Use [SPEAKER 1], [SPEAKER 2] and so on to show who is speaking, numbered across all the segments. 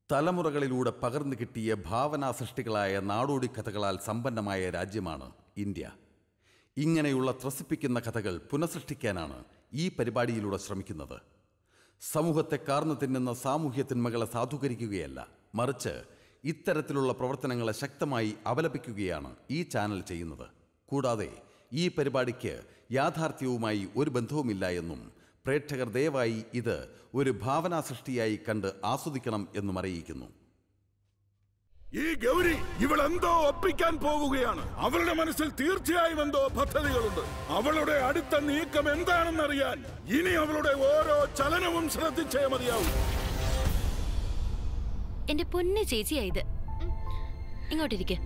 [SPEAKER 1] തലമുറകളിലൂടെ പകർന്നു കിട്ടിയ ഭാവനാ സൃഷ്ടികളായ നാടോടി കഥകളാൽ സമ്പന്നമായ രാജ്യമാണ് ഇന്ത്യ ഇങ്ങനെയുള്ള ത്രസിപ്പിക്കുന്ന കഥകൾ പുനഃസൃഷ്ടിക്കാനാണ് ഈ പരിപാടിയിലൂടെ ശ്രമിക്കുന്നത് സമൂഹത്തെ കാർന്നു തിന്നുന്ന സാമൂഹ്യ തിന്മകളെ സാധൂകരിക്കുകയല്ല മറിച്ച് ഇത്തരത്തിലുള്ള പ്രവർത്തനങ്ങളെ ശക്തമായി അപലപിക്കുകയാണ് ഈ ചാനൽ ചെയ്യുന്നത് കൂടാതെ ഈ പരിപാടിക്ക് യാഥാർത്ഥ്യവുമായി ഒരു ബന്ധവുമില്ല എന്നും പ്രേക്ഷകർ ദയവായി ഇത് ഒരു ഭാവനാ സൃഷ്ടിയായി കണ്ട് ആസ്വദിക്കണം എന്നും അറിയിക്കുന്നു
[SPEAKER 2] ഈ ഗൗരി ഇവളെന്തോ ഒപ്പിക്കാൻ പോകുകയാണ് അവളുടെ മനസ്സിൽ തീർച്ചയായും എന്തോ പദ്ധതികളുണ്ട് അവളുടെ അടുത്ത നീക്കം എന്താണെന്നറിയാൻ ഇനി അവളുടെ ഓരോ ചലനവും ശ്രദ്ധിച്ചേ മതിയാവും
[SPEAKER 3] എന്റെ പൊന്നു ചേച്ചിയാ ഇത് ഇങ്ങോട്ടിരിക്കെ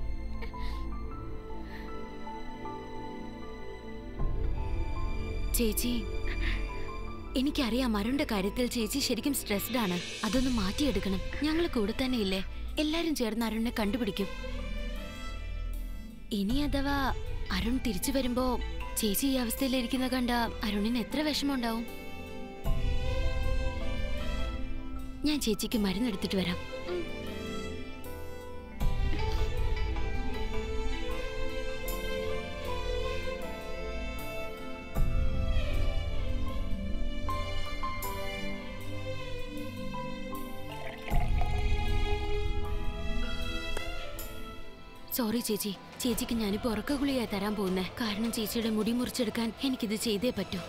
[SPEAKER 3] ചേച്ചി എനിക്കറിയാം അരുണിന്റെ കാര്യത്തിൽ ചേച്ചി ശരിക്കും സ്ട്രെസ്ഡ് ആണ് അതൊന്ന് മാറ്റിയെടുക്കണം ഞങ്ങൾ കൂടെ തന്നെ ഇല്ലേ എല്ലാരും ചേർന്ന് അരുണിനെ കണ്ടുപിടിക്കും ഇനി അഥവാ അരുൺ തിരിച്ചു വരുമ്പോ ചേച്ചി ഈ അവസ്ഥയിലിരിക്കുന്ന കണ്ട അരുണിന് എത്ര വിഷമമുണ്ടാവും ഞാൻ ചേച്ചിക്ക് മരുന്നെടുത്തിട്ട് വരാം സോറി ചേച്ചി ചേച്ചിക്ക് ഞാനിപ്പോ ഉറക്ക ഗുളിയായി തരാൻ പോകുന്നേ കാരണം ചേച്ചിയുടെ മുടി മുറിച്ചെടുക്കാൻ എനിക്കിത് ചെയ്തേ പറ്റൂ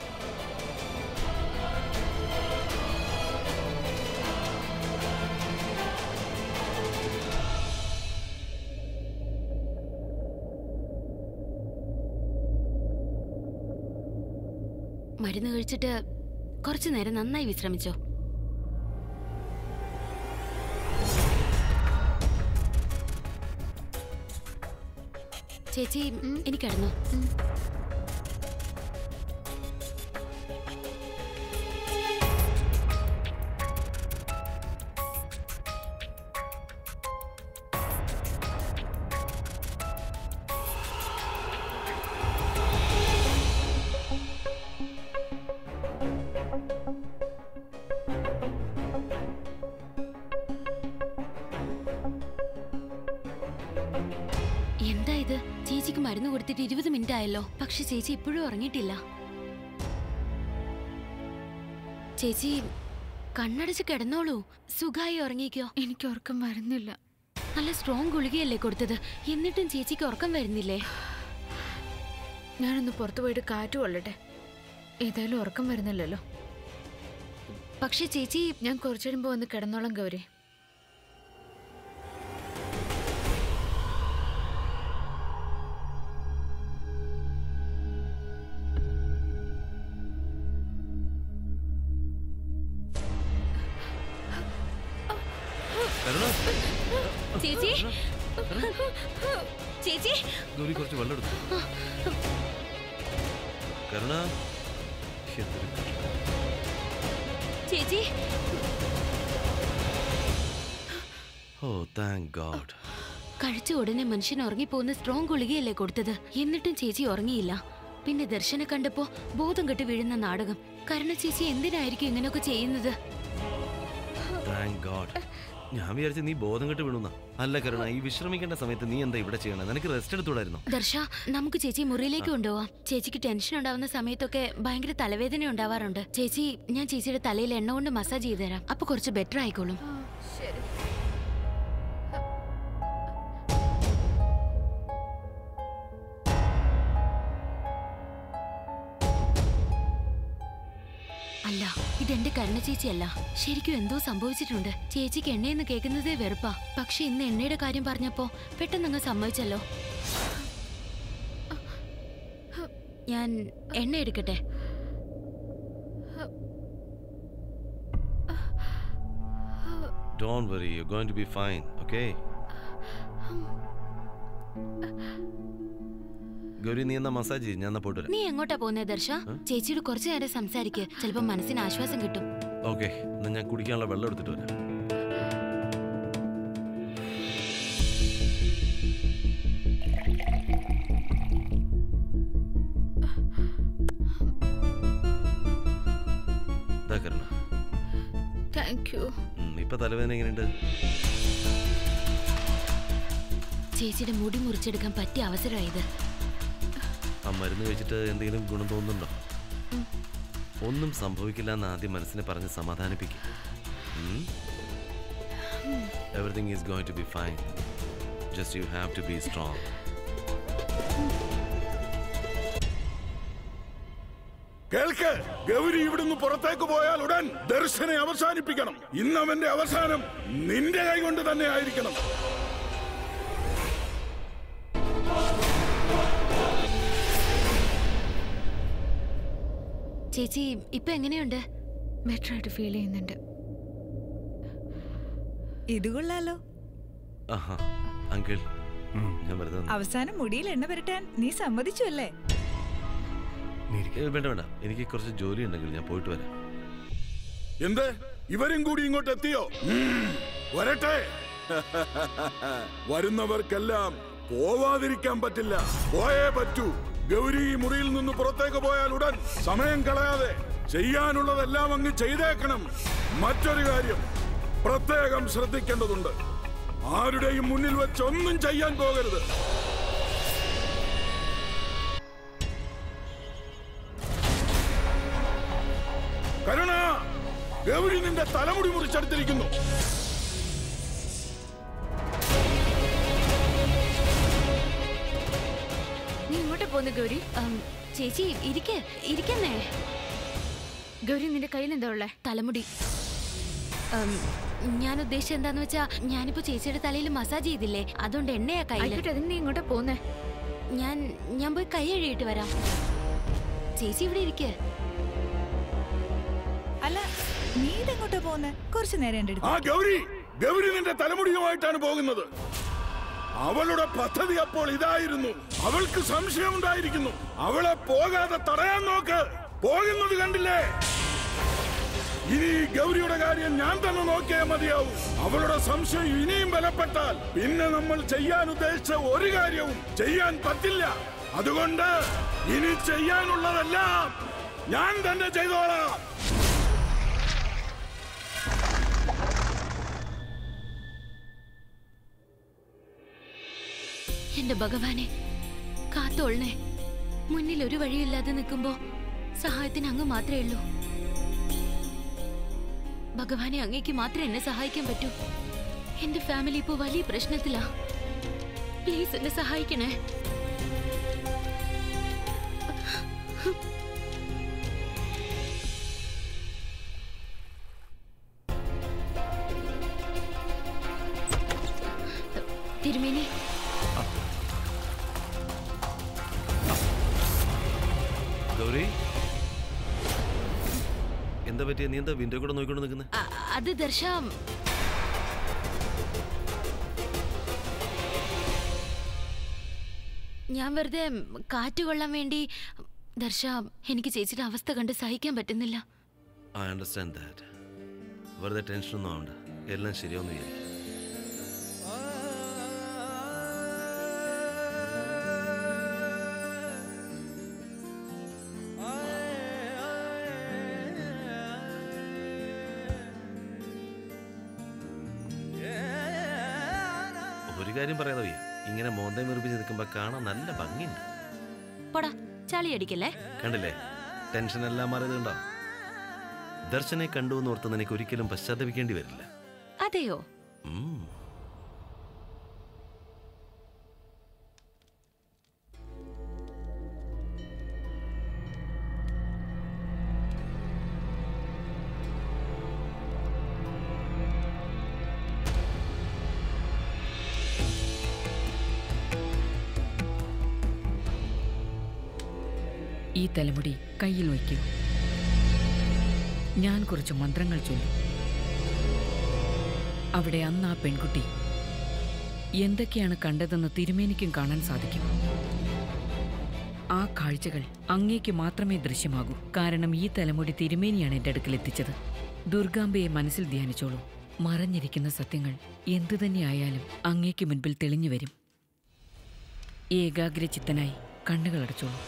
[SPEAKER 3] മരുന്ന് കഴിച്ചിട്ട് കുറച്ചു നേരം നന്നായി വിശ്രമിച്ചോ ചേച്ചി എനിക്കടന്നു എന്താ ഇത് ചേച്ചിക്ക് മരുന്ന് കൊടുത്തിട്ട് ഇരുപത് മിനിറ്റ് ആയല്ലോ പക്ഷെ ചേച്ചി ഇപ്പോഴും ഉറങ്ങിയിട്ടില്ല ചേച്ചി കണ്ണടച്ച് കിടന്നോളൂ സുഖമായി ഉറങ്ങിക്കോ
[SPEAKER 4] എനിക്ക് ഉറക്കം വരുന്നില്ല
[SPEAKER 3] നല്ല സ്ട്രോങ് ഗുളികയല്ലേ കൊടുത്തത് എന്നിട്ടും ചേച്ചിക്ക് ഉറക്കം വരുന്നില്ലേ
[SPEAKER 4] ഞാനൊന്ന് പുറത്തു പോയിട്ട് കാറ്റ് കൊള്ളട്ടെ ഏതായാലും ഉറക്കം വരുന്നില്ലല്ലോ
[SPEAKER 3] പക്ഷെ ചേച്ചി
[SPEAKER 4] ഞാൻ കുറച്ചു കഴിയുമ്പോൾ വന്ന് കിടന്നോളാം ഗൗരി
[SPEAKER 5] കരുണ
[SPEAKER 3] ചേച്ചി ചേച്ചി
[SPEAKER 5] ഗൗരി കുറച്ച് വെള്ളം എടുത്തു കരുണ എന്തൊരു കഷ്ടം.
[SPEAKER 3] ചേച്ചി
[SPEAKER 5] ഓ താങ്ക് ഗോഡ്
[SPEAKER 3] കഴിച്ച ഉടനെ മനുഷ്യൻ ഉറങ്ങിപ്പോകുന്ന സ്ട്രോങ് ഗുളികയല്ലേ കൊടുത്തത് എന്നിട്ടും ചേച്ചി ഉറങ്ങിയില്ല പിന്നെ ദർശനെ കണ്ടപ്പോ ബോധം കെട്ട് വീഴുന്ന നാടകം കരുണ ചേച്ചി എന്തിനായിരിക്കും ഇങ്ങനെയൊക്കെ ചെയ്യുന്നത്
[SPEAKER 5] താങ്ക് ഗോഡ് ഞാൻ വിചാരിച്ചു നീ ബോധം കെട്ട് വീണുന്ന അല്ല കരുണ ഈ വിശ്രമിക്കേണ്ട സമയത്ത് നീ എന്താ ഇവിടെ ചെയ്യണത് നിനക്ക് റെസ്റ്റ് എടുത്തൂടായിരുന്നോ
[SPEAKER 3] ദർശ നമുക്ക് ചേച്ചി മുറിയിലേക്ക് കൊണ്ടുപോവാം ചേച്ചിക്ക് ടെൻഷൻ ഉണ്ടാവുന്ന സമയത്തൊക്കെ ഭയങ്കര തലവേദന ഉണ്ടാവാറുണ്ട് ചേച്ചി ഞാൻ ചേച്ചിയുടെ തലയിൽ എണ്ണ കൊണ്ട് മസാജ് ചെയ്തു തരാം അപ്പൊ കുറച്ച് ബെറ്റർ ആയിക്കോളും അല്ല ഇതെന്റെ കരുണ ചേച്ചിയല്ല ശരിക്കും എന്തോ സംഭവിച്ചിട്ടുണ്ട് ചേച്ചിക്ക് എണ്ണയെന്ന് കേൾക്കുന്നതേ വെറുപ്പാ പക്ഷെ ഇന്ന് എണ്ണയുടെ കാര്യം പറഞ്ഞപ്പോ പെട്ടെന്ന് അങ്ങ് സമ്മതിച്ചല്ലോ ഞാൻ എണ്ണ എടുക്കട്ടെ
[SPEAKER 5] don't worry you going to be fine okay Gauri നീ എന്നാ മസാജ് ചെയ്യും ഞാൻ എന്നാ പോയിട്ട് വരാം
[SPEAKER 3] നീ എങ്ങോട്ടാ പോകുന്നേ ദർശ ചേച്ചിയോട് കുറച്ചു നേരം സംസാരിക്ക് ചിലപ്പോ മനസ്സിന് ആശ്വാസം കിട്ടും
[SPEAKER 5] ഓക്കെ എന്നാ ഞാൻ കുടിക്കാനുള്ള വെള്ളം എടുത്തിട്ട് വരാം ദാ കരുണ
[SPEAKER 4] താങ്ക് യു
[SPEAKER 5] ഉം, നീ ഇപ്പൊ തലവേദന എങ്ങനെയുണ്ട്
[SPEAKER 3] ചേച്ചിയുടെ മുടി മുറിച്ചെടുക്കാൻ പറ്റിയ അവസരമായത്
[SPEAKER 5] ആ മരുന്ന് കഴിച്ചിട്ട് എന്തെങ്കിലും ഗുണം തോന്നുന്നുണ്ടോ ഒന്നും സംഭവിക്കില്ല എന്ന് ആദ്യം മനസ്സിനെ പറഞ്ഞ് സമാധാനിപ്പിക്കും everything is going to be fine just you have to be strong
[SPEAKER 2] കേൾക്ക് ഗൗരി ഇവിടുന്ന് പുറത്തേക്ക് പോയാൽ ഉടൻ ദർശനെ അവസാനിപ്പിക്കണം ഇന്ന് അവന്റെ അവസാനം നിന്റെ കൈ കൊണ്ട് തന്നെ ആയിരിക്കണം
[SPEAKER 3] ചേച്ചി ഇപ്പൊ എങ്ങനെയുണ്ട്
[SPEAKER 4] ബെറ്റർ ആയിട്ട് ഫീൽ ചെയ്യുന്നുണ്ട്
[SPEAKER 6] ഇത് കൊള്ളാലോ
[SPEAKER 5] ആഹാ അങ്കിൾ ഞാൻ വെറുതെ വന്നു.
[SPEAKER 6] അവസാനം മുടിയിൽ എണ്ണ പുരട്ടാൻ നീ സമ്മതിച്ചു അല്ലേ
[SPEAKER 5] ഏ, വേണ്ട വേണ്ട എനിക്ക് കുറച്ച് ജോലി ഉണ്ടെങ്കിൽ ഞാൻ പോയിട്ട് വരാം
[SPEAKER 2] എന്ത് ഇവരും കൂടി ഇങ്ങോട്ട് എത്തിയോ ഉം, വരട്ടെ വരുന്നവർക്കെല്ലാം പോവാതിരിക്കാൻ പറ്റില്ല പോയേ പറ്റൂ ഗൗരി ഈ മുറിയിൽ നിന്ന് പുറത്തേക്ക് പോയാൽ ഉടൻ സമയം കളയാതെ ചെയ്യാനുള്ളതെല്ലാം അങ്ങ് ചെയ്തേക്കണം മറ്റൊരു കാര്യം പ്രത്യേകം ശ്രദ്ധിക്കേണ്ടതുണ്ട് ആരുടെയും മുന്നിൽ വെച്ച് ഒന്നും ചെയ്യാൻ പോകരുത് കരുണ ഗൗരി നിന്റെ തലമുടി മുറിച്ചെടുത്തിരിക്കുന്നു
[SPEAKER 4] നീ ഇങ്ങോട്ട് പോന്ന് ഗൗരി
[SPEAKER 3] ഉം, ചേച്ചി ഇരിക്കേ ഇരിക്കുന്നേ
[SPEAKER 4] ഗൗരി നിന്റെ കയ്യിൽ എന്താ ഉള്ളേ
[SPEAKER 3] തലമുടി ഉം, ഞാൻ ഉദ്ദേശിച്ചത് എന്താന്ന് വെച്ചാ ഞാനിപ്പോ ചേച്ചിയുടെ തലയിൽ മസാജ് ചെയ്തില്ലേ അതുകൊണ്ട് എണ്ണയാ കയ്യില്
[SPEAKER 4] ആയിക്കോട്ടെ അതിന് നീ ഇങ്ങോട്ട് പോന്നേ
[SPEAKER 3] ഞാൻ ഞാൻ പോയി കൈ കഴുകിയിട്ട് വരാം ചേച്ചി ഇവിടെ ഇരിക്കേ
[SPEAKER 6] അല്ല നീ ഇതെങ്ങോട്ടാ പോകുന്നത് കുറച്ചു നേരം എന്റെ
[SPEAKER 2] ആ
[SPEAKER 6] അടുത്ത്
[SPEAKER 2] ഗൗരി ഗൗരി നിന്റെ തലമുടിയുമായിട്ടാണ് പോകുന്നത് അവളുടെ പദ്ധതി അപ്പോൾ ഇതായിരുന്നു അവൾക്ക് സംശയമുണ്ടായിരിക്കുന്നു അവളെ പോകാതെ തടയാൻ നോക്ക് പോകുന്നത് കണ്ടില്ലേ ഇനി ഈ ഗൗരിയുടെ കാര്യം ഞാൻ തന്നെ നോക്കിയേ മതിയാവും അവളുടെ സംശയം ഇനിയും ബലപ്പെട്ടാൽ പിന്നെ നമ്മൾ ചെയ്യാൻ ഉദ്ദേശിച്ച ഒരു കാര്യവും ചെയ്യാൻ പറ്റില്ല അതുകൊണ്ട് ഇനി ചെയ്യാനുള്ളതെല്ലാം ഞാൻ തന്നെ ചെയ്തോളാം
[SPEAKER 3] എന്റെ ഭഗവാനെ കാത്തോളണേ മുന്നിൽ ഒരു വഴിയില്ലാതെ നിൽക്കുമ്പോ സഹായത്തിന് അങ്ങ് മാത്രമേ ഉള്ളൂ ഭഗവാനെ അങ്ങേക്ക് മാത്രമേ എന്നെ സഹായിക്കാൻ പറ്റൂ എന്റെ ഫാമിലി ഇപ്പോ വലിയ പ്രശ്നത്തിലാ പ്ലീസ് എന്നെ സഹായിക്കണേ തിരുമേനി
[SPEAKER 5] ഗൗരി എന്താ പറ്റിയ നീ എന്താ വിൻഡോ കൂടെ നോക്കിക്കൊണ്ട് നിൽക്കുന്നത്
[SPEAKER 3] അ- അത് ദർശ ഞാൻ വെറുതെ കാറ്റ് കൊള്ളാൻ വേണ്ടി ദർശ എനിക്ക് ചേച്ചിയുടെ അവസ്ഥ കണ്ട് സഹിക്കാൻ പറ്റുന്നില്ല
[SPEAKER 5] ഐ അണ്ടർസ്റ്റാൻഡ് ദാറ്റ് വെറുതെ ടെൻഷനൊന്നും ആവണ്ട എല്ലാം ശരിയാവുന്ന വിചാരിക്കും ഒരു കാര്യം പറയാതെ വയ്യ ഇങ്ങനെ മോന്തേ മെറിപ്പിച്ച് നിൽക്കുമ്പോൾ കാണാൻ നല്ല ഭംഗിയുണ്ട്
[SPEAKER 3] പോടാ ചളി അടിക്കല്ലേ
[SPEAKER 5] കണ്ടില്ലേ ടെൻഷൻ എല്ലാം മാറിയതുണ്ടോ ദർശനെ കണ്ടു എന്ന് ഓർത്ത് നിനക്ക് ഒരിക്കലും പശ്ചാത്തപിക്കേണ്ടി വരില്ല
[SPEAKER 3] അതെയോ
[SPEAKER 5] ഉം.
[SPEAKER 7] ഈ തലമുടി കയ്യിൽ വയ്ക്കൂ ഞാൻ കുറച്ച് മന്ത്രങ്ങൾ ചൊല്ലും അവിടെ അന്ന് ആ പെൺകുട്ടി എന്തൊക്കെയാണ് കണ്ടതെന്ന് തിരുമേനിക്കും കാണാൻ സാധിക്കും ആ കാഴ്ചകൾ അങ്ങേക്ക് മാത്രമേ ദൃശ്യമാകൂ കാരണം ഈ തലമുടി തിരുമേനിയാണ് എൻ്റെ അടുക്കൽ എത്തിച്ചത് ദുർഗാംബയെ മനസ്സിൽ ധ്യാനിച്ചോളൂ മറഞ്ഞിരിക്കുന്ന സത്യങ്ങൾ എന്തു തന്നെയായാലും അങ്ങേക്ക് മുൻപിൽ തെളിഞ്ഞു വരും ഏകാഗ്രചിത്തനായി കണ്ണുകൾ അടച്ചോളൂ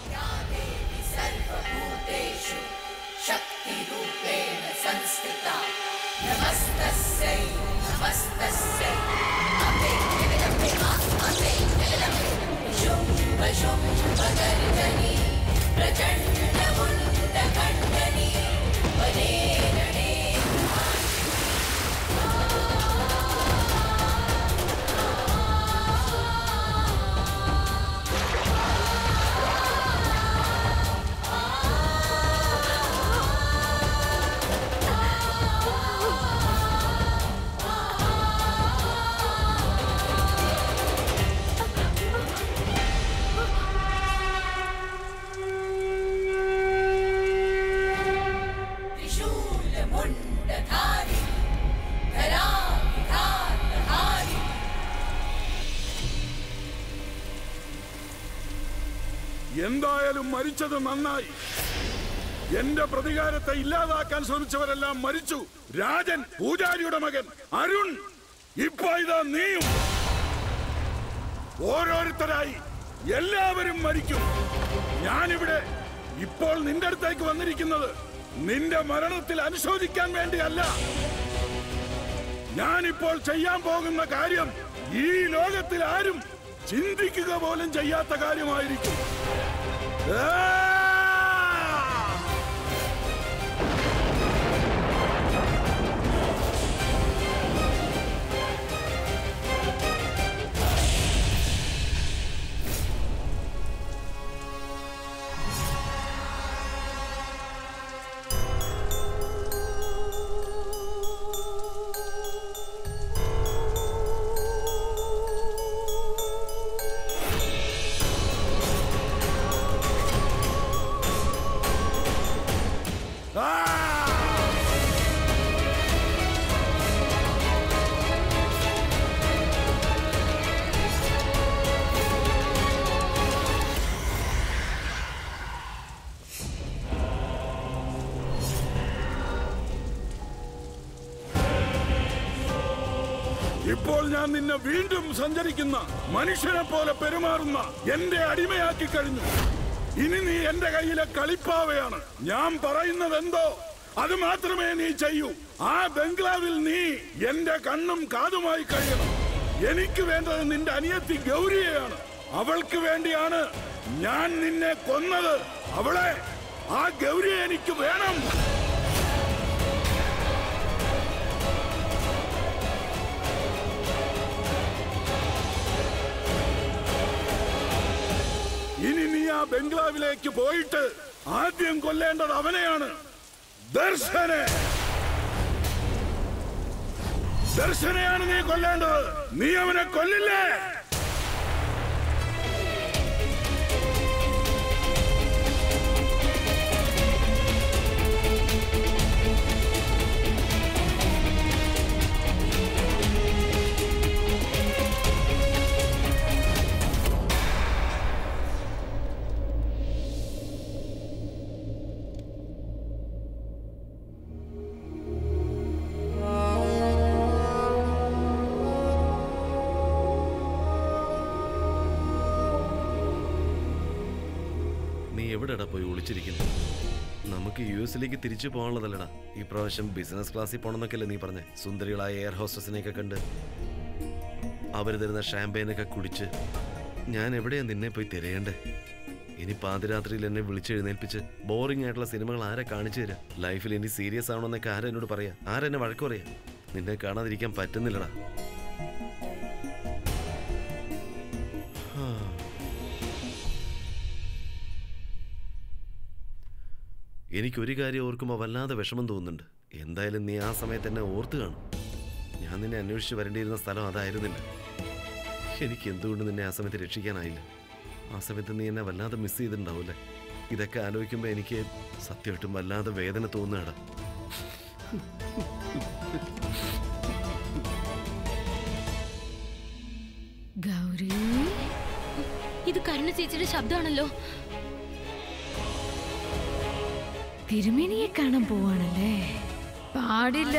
[SPEAKER 8] शक्तिरूपेण संस्थिता नमः
[SPEAKER 2] എന്തായാലും മരിച്ചത് നന്നായി എന്റെ പ്രതികാരത്തെ ഇല്ലാതാക്കാൻ ശ്രമിച്ചവരെല്ലാം മരിച്ചു രാജൻ പൂജാരിയുടെ മകൻ അരുൺ ഇപ്പൊ ഇതാ നീയും ഓരോരുത്തരായി എല്ലാവരും മരിക്കും ഞാനിവിടെ ഇപ്പോൾ നിന്റെ അടുത്തേക്ക് വന്നിരിക്കുന്നത് നിന്റെ മരണത്തിൽ അനുശോചിക്കാൻ വേണ്ടിയല്ല ഞാനിപ്പോൾ ചെയ്യാൻ പോകുന്ന കാര്യം ഈ ലോകത്തിൽ ആരും ചിന്തിക്കുക പോലും ചെയ്യാത്ത കാര്യമായിരിക്കും ആ! ആ! ഇപ്പോൾ ഞാൻ നിന്നെ വീണ്ടും സഞ്ചരിക്കുന്ന മനുഷ്യനെ പോലെ പെരുമാറുന്ന എന്റെ അടിമയാക്കി കഴിഞ്ഞു ഇനി നീ എന്റെ കയ്യിലെ കളിപ്പാവയാണ് ഞാൻ പറയുന്നത് എന്തോ അത് മാത്രമേ നീ ചെയ്യൂ ആ ബംഗ്ലാവിൽ നീ എന്റെ കണ്ണും കാതുമായി കഴിയണം എനിക്ക് വേണ്ടത് നിന്റെ അനിയത്തി ഗൗരിയെയാണ് അവൾക്ക് വേണ്ടിയാണ് ഞാൻ നിന്നെ കൊന്നത് അവളെ ആ ഗൗരിയെ എനിക്ക് വേണം ഇനി നീ ആ ബംഗ്ലാവിലേക്ക് പോയിട്ട് ആദ്യം കൊല്ലേണ്ടത് അവനെയാണ് ദർശനെ ദർശനെയാണ് നീ കൊല്ലേണ്ടത് നീ അവനെ കൊല്ലില്ലേ
[SPEAKER 5] നീ എവിടെടാ പോയി ഒളിച്ചിരിക്കുന്നു നമുക്ക് യു എസിലേക്ക് തിരിച്ചു പോകാനുള്ളതല്ലടാ ഈ പ്രാവശ്യം ബിസിനസ് ക്ലാസ്സിൽ പോകണമെന്നൊക്കെയല്ലേ നീ പറഞ്ഞേ സുന്ദരികളായ എയർ ഹോസ്റ്റസിനെയൊക്കെ കണ്ട് അവർ തരുന്ന ഷാമ്പയിനൊക്കെ കുടിച്ച് ഞാൻ എവിടെയാ നിന്നെ പോയി തിരയണ്ടേ ഇനി പാതിരാത്രിയിൽ എന്നെ വിളിച്ചെഴുന്നേൽപ്പിച്ച് ബോറിംഗ് ആയിട്ടുള്ള സിനിമകൾ ആരെ കാണിച്ചു തരാം ലൈഫിൽ ഇനി സീരിയസ് ആവണമെന്നൊക്കെ ആരാ എന്നോട് പറയാ ആരെന്നെ വഴക്ക് പറയാ നിന്നെ കാണാതിരിക്കാൻ പറ്റുന്നില്ലടാ ഹാ. എനിക്കൊരു കാര്യം ഓർക്കുമ്പോൾ വല്ലാതെ വിഷമം തോന്നുന്നുണ്ട് എന്തായാലും നീ ആ സമയത്ത് എന്നെ ഓർത്ത് കാണും ഞാൻ നിന്നെ അന്വേഷിച്ച് വരേണ്ടിയിരുന്ന സ്ഥലം അതായിരുന്നില്ല എനിക്ക് എന്തുകൊണ്ട് നിന്നെ ആ സമയത്ത് രക്ഷിക്കാനായില്ല ആ സമയത്ത് നീ എന്നെ വല്ലാതെ മിസ് ചെയ്തിട്ടുണ്ടാവൂല്ലേ ഇതൊക്കെ ആലോചിക്കുമ്പോൾ എനിക്ക് സത്യമായിട്ടും വല്ലാതെ വേദന തോന്നുകയാണ്
[SPEAKER 4] ഗൗരി
[SPEAKER 3] ഇത് കരുണ ചേച്ചിയുടെ ശബ്ദമാണല്ലോ
[SPEAKER 4] തിരുമേനിയെ കാണാൻ പോവാണല്ലേ പാടില്ല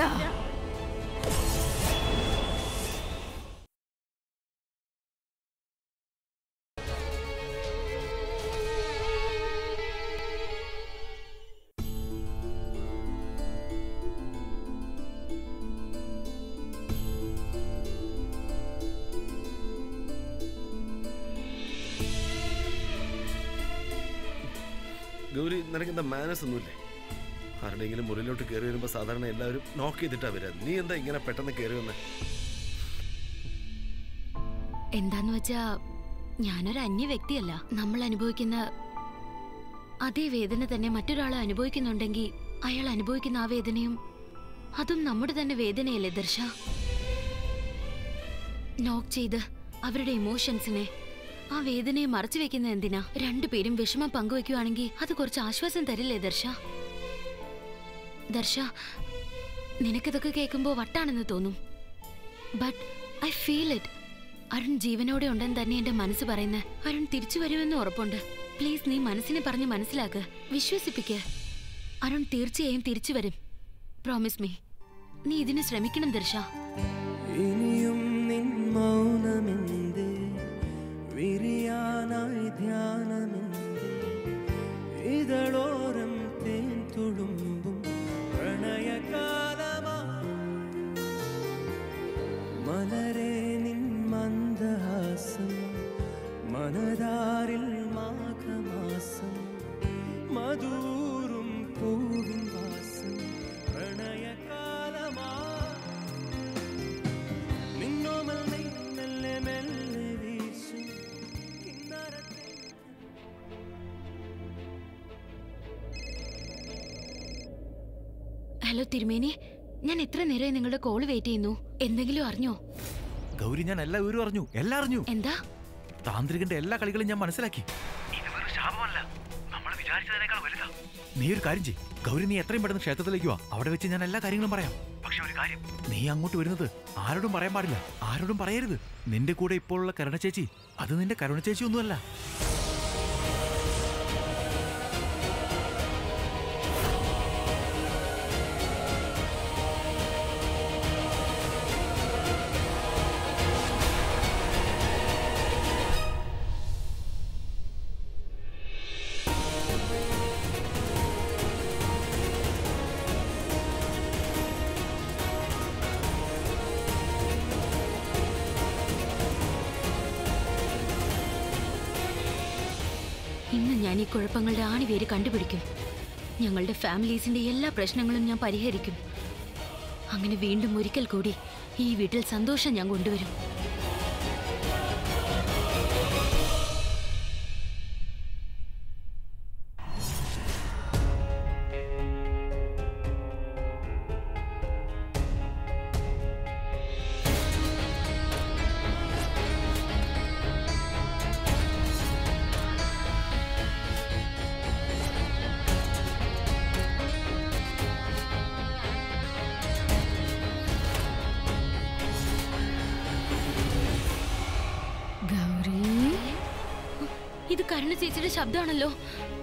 [SPEAKER 5] നിനക്ക് എന്താ മാനസ് ഒന്നുമില്ലേ ആരുടെയെങ്കിലും മുറിയിലോട്ട് കയറി വരുമ്പോൾ സാധാരണ എല്ലാവരും നോക്ക് ചെയ്തിട്ടാ വരിക നീ എന്താ ഇങ്ങനെ പെട്ടെന്ന് കയറി വന്നേ
[SPEAKER 3] എന്താന്ന് വെച്ചാ ഞാനൊരു അന്യ വ്യക്തിയല്ല നമ്മൾ അനുഭവിക്കുന്ന അതേ വേദന തന്നെ മറ്റൊരാൾ അനുഭവിക്കുന്നുണ്ടെങ്കിൽ അയാൾ അനുഭവിക്കുന്ന ആ വേദനയും അതും നമ്മുടെ തന്നെ വേദനയല്ലേ ദർശ നോക്ക് ചെയ്ത് അവരുടെ ഇമോഷൻസിനെ ആ വേദനയെ മറച്ചു വെക്കുന്ന എന്തിനാ രണ്ടുപേരും വിഷമം പങ്കുവെക്കുവാണെങ്കിൽ അത് കുറച്ച് ആശ്വാസം തരില്ലേ ദർശ ദർശ നിനക്കിതൊക്കെ കേൾക്കുമ്പോൾ വട്ടാണെന്ന് തോന്നും but I feel it Arun ജീവനോടെ ഉണ്ടെന്ന് തന്നെ എന്റെ മനസ്സ് പറയുന്നത് അരുൺ തിരിച്ചു വരുമെന്ന് ഉറപ്പുണ്ട് പ്ലീസ് നീ മനസ്സിനെ പറഞ്ഞ് മനസ്സിലാക്ക് വിശ്വസിപ്പിക്ക് അരുൺ തീർച്ചയായും തിരിച്ചു വരും പ്രോമിസ് മീ നീ ഇതിന് ശ്രമിക്കണം ദർശ
[SPEAKER 8] ഇനിയും നിൻ മൗനമെന്തേ വിരിയാനായി ധ്യാനമെന്തേ ഇതളോരം തേൻ തുളുമ്പും പ്രണയകാലമാ മലരെ നിൻ മന്ദഹാസം മനതാരിൽ മാഘമാസം മധൂറും പൂവിൻ വാസം പ്രണയകാലമാ നിന്നോമൽ മെയ് മെല്ലെ മെല്ലെ വീശും കിന്നരത്തെ
[SPEAKER 3] ഹലോ തിരുമേനി ഞാൻ എത്ര നേരമായി നിങ്ങളുടെ കോൾ വെയിറ്റ് ചെയ്യുന്നു എന്തെങ്കിലും അറിഞ്ഞോ
[SPEAKER 9] ഗൗരി ഞാൻ എല്ലാ വിവരവും അറിഞ്ഞു എല്ലാം അറിഞ്ഞു
[SPEAKER 3] എന്താ
[SPEAKER 9] താന്ത്രികന്റെ എല്ലാ കളികളും ഞാൻ മനസ്സിലാക്കി നീ ഒരു കാര്യം ചെയ് ഗൗരി നീ എത്രയും പെട്ടെന്ന് ക്ഷേത്രത്തിലേക്ക് വാ അവിടെ വെച്ച് ഞാൻ എല്ലാ കാര്യങ്ങളും പറയാം പക്ഷെ ഒരു കാര്യം നീ അങ്ങോട്ട് വരുന്നത് ആരോടും പറയാൻ പാടില്ല ആരോടും പറയരുത് നിന്റെ കൂടെ ഇപ്പോഴുള്ള കരുണ ചേച്ചി അത് നിന്റെ കരുണ ചേച്ചി ഒന്നുമല്ല
[SPEAKER 3] ഇന്ന് ഞാൻ ഈ കുഴപ്പങ്ങളുടെ ആണിവേര് കണ്ടുപിടിക്കും ഞങ്ങളുടെ ഫാമിലീസിന്റെ എല്ലാ പ്രശ്നങ്ങളും ഞാൻ പരിഹരിക്കും അങ്ങനെ വീണ്ടും ഒരിക്കൽ കൂടി ഈ വീട്ടിൽ സന്തോഷം ഞാൻ കൊണ്ടുവരും
[SPEAKER 4] ഗൗരി
[SPEAKER 3] ഇത് കരുണ ചേച്ചിയുടെ ശബ്ദമാണല്ലോ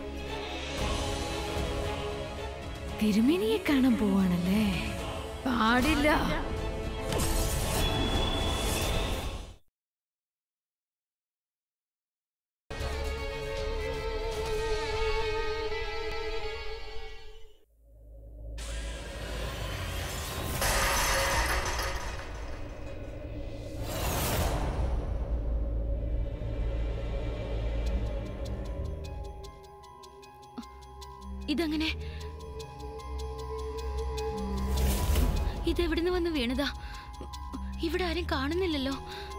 [SPEAKER 4] തിരുമേനിയെ കാണാൻ പോവാണല്ലേ പാടില്ല
[SPEAKER 3] ഇതെങ്ങനെ ഇതെവിടുന്ന് വന്ന് വീണതാ ഇവിടെ ആരും കാണുന്നില്ലല്ലോ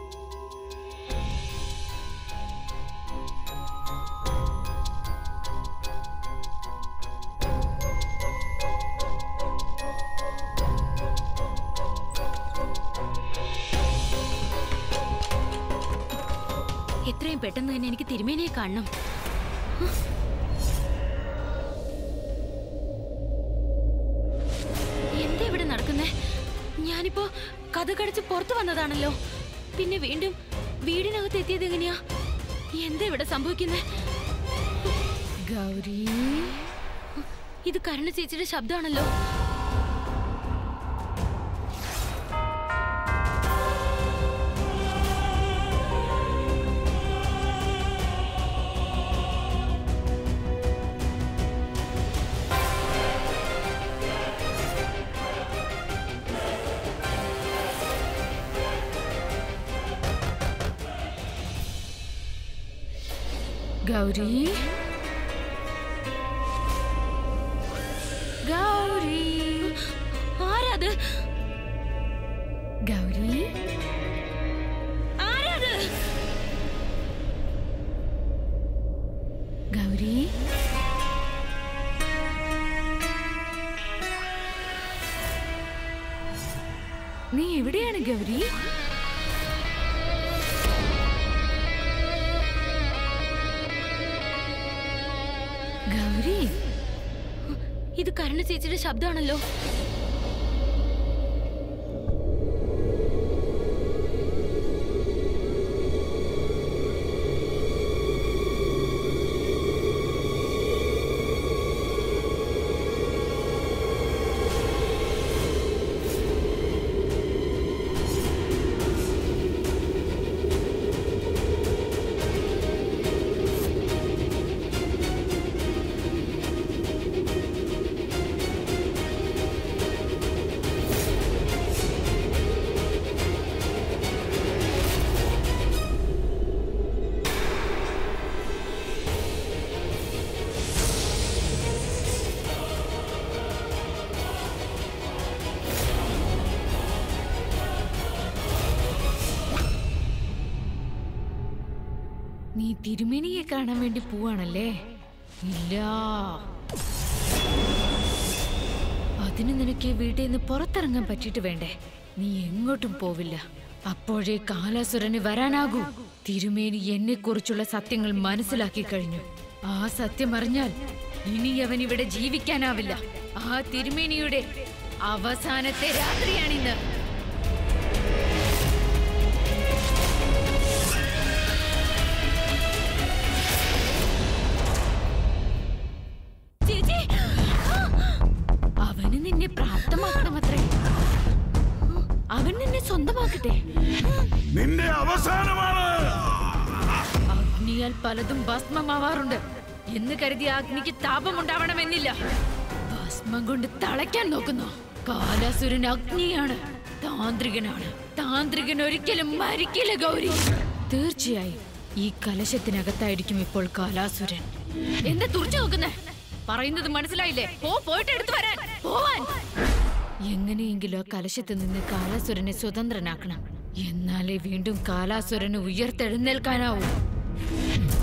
[SPEAKER 3] എത്രയും പെട്ടെന്ന് തന്നെ എനിക്ക് തിരുമേനിയെ കാണണം എന്താ ഇവിടെ നടക്കുന്നേ ഞാനിപ്പോ കഥ കടച്ച് പുറത്തു വന്നതാണല്ലോ പിന്നെ വീണ്ടും വീടിനകത്ത് എത്തിയത് എങ്ങനെയാ എന്താ ഇവിടെ സംഭവിക്കുന്നേ
[SPEAKER 4] ഗൗരി
[SPEAKER 3] ഇത് കരുണ ചേച്ചിയുടെ ശബ്ദമാണല്ലോ
[SPEAKER 4] ഗൗരി നീ എവിടെയാണ് ഗൗരി ഗൗരി
[SPEAKER 3] ഇത് കരുണ ചേച്ചിയുടെ ശബ്ദമാണല്ലോ
[SPEAKER 4] നീ തിരുമേനിയെ കാണാൻ വേണ്ടി പോവാണല്ലേ ഇല്ല അതിന് നിനക്ക് ഈ വീട്ടിൽ നിന്ന് പുറത്തിറങ്ങാൻ പറ്റിയിട്ട് വേണ്ടേ നീ എങ്ങോട്ടും പോവില്ല അപ്പോഴേ കാലാസുരന് വരാനാകൂ തിരുമേനി എന്നെ കുറിച്ചുള്ള സത്യങ്ങൾ മനസ്സിലാക്കി കഴിഞ്ഞു ആ സത്യം അറിഞ്ഞാൽ ഇനി അവൻ ഇവിടെ ജീവിക്കാനാവില്ല ആ തിരുമേനിയുടെ അവസാനത്തെ രാത്രിയാണിന്ന് ചേച്ചി അവന് നിന്നെ പ്രാപ്തമാക്കണമത്രേ അവൻ നിന്നെ സ്വന്തമാക്കട്ടെ
[SPEAKER 2] നിന്റെ അവസാനമാണ്
[SPEAKER 4] അഗ്നിയാൽ പലതും ഭസ്മമാവാറുണ്ട് എന്ന് കരുതി ആ അഗ്നിക്ക് താപമുണ്ടാവണമെന്നില്ല ഭസ്മം കൊണ്ട് തളയ്ക്കാൻ നോക്കുന്നു കാലാസുരൻ അഗ്നിയാണ് താന്ത്രികനാണ് താന്ത്രികൻ ഒരിക്കലും മരിക്കില്ല ഗൗരി തീർച്ചയായും ഈ കലശത്തിനകത്തായിരിക്കും ഇപ്പോൾ കാലാസുരൻ എന്താ തുറച്ചു നോക്കുന്നേ പറയുന്നത് മനസ്സിലായില്ലേ പോ പോയിട്ട് എടുത്തു വരാൻ പോവാൻ എങ്ങനെയെങ്കിലും ആ കലശത്ത് നിന്ന് കാലാസുരനെ സ്വതന്ത്രനാക്കണം എന്നാലേ വീണ്ടും കാലാസുരന് ഉയർത്തെഴുന്നേൽക്കാനാവൂ